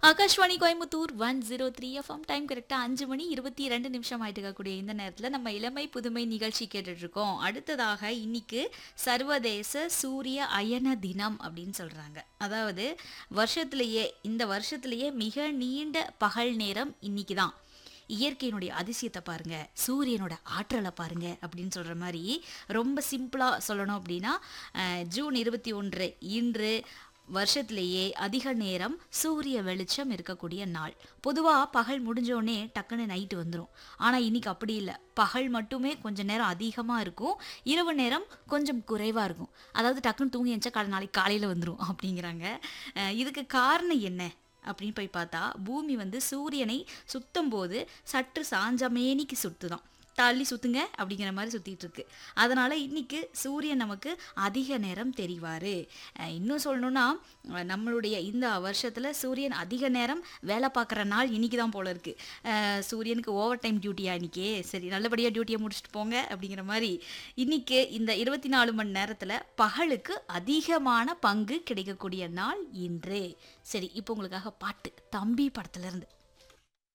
Akashvani Coimbatore one zero three FM time கரெக்டாக அஞ்சு மணி இருபத்தி ரெண்டு நிமிஷம் ஆயிட்டு இருக்கக்கூடிய இந்த நேரத்தில் நம்ம இளமை புதுமை நிகழ்ச்சி கேட்டுட்டு இருக்கோம் அடுத்ததாக இன்னைக்கு சர்வதேச சூரிய அயன தினம் அப்படின்னு சொல்றாங்க அதாவது வருஷத்திலேயே இந்த வருஷத்திலேயே மிக நீண்ட பகல் நேரம் இன்னைக்கு தான் இயற்கையினுடைய அதிசயத்தை பாருங்க சூரியனோட ஆற்றலை பாருங்க அப்படின்னு சொல்ற மாதிரி ரொம்ப சிம்பிளா சொல்லணும் அப்படின்னா அஹ், ஜூன் இருபத்தி ஒன்று இன்று வருஷத்திலேயே அதிக நேரம் சூரிய வெளிச்சம் இருக்கக்கூடிய நாள் பொதுவாக பகல் முடிஞ்சோடனே டக்குன்னு நைட்டு வந்துடும் ஆனால் இன்னைக்கு அப்படி இல்லை பகல் மட்டுமே கொஞ்சம் நேரம் அதிகமாக இருக்கும் இரவு நேரம் கொஞ்சம் குறைவாக இருக்கும் அதாவது டக்குன்னு தூங்கி எழுந்தா காலை நாளைக்கு காலையில் வந்துடும் அப்படிங்கிறாங்க அஹ், இதுக்கு காரணம் என்ன அப்படின்னு போய் பார்த்தா பூமி வந்து சூரியனை சுத்தும் போது சற்று சாஞ்சமேனிக்கு சுத்துதான் தள்ளி சுத்துங்க அப்படிங்கிற மாதிரி சுத்திட்டு இருக்கு அதனால இன்னைக்கு சூரியன் நமக்கு அதிக நேரம் தெரிவாரு அஹ் இன்னும் சொல்லணும்னா அஹ் நம்மளுடைய இந்த வருஷத்துல சூரியன் அதிக நேரம் வேலை பார்க்குற நாள் இன்னைக்கு தான் போல இருக்கு அஹ் சூரியனுக்கு ஓவர் டைம் டியூட்டியா இன்னைக்கு சரி நல்லபடியா டியூட்டியை முடிச்சுட்டு போங்க அப்படிங்கிற மாதிரி இன்னைக்கு இந்த இருபத்தி நாலு மணி நேரத்துல பகலுக்கு அதிகமான பங்கு கிடைக்கக்கூடிய நாள் இன்று சரி இப்போ உங்களுக்காக பாட்டு தம்பி படத்துல இருந்து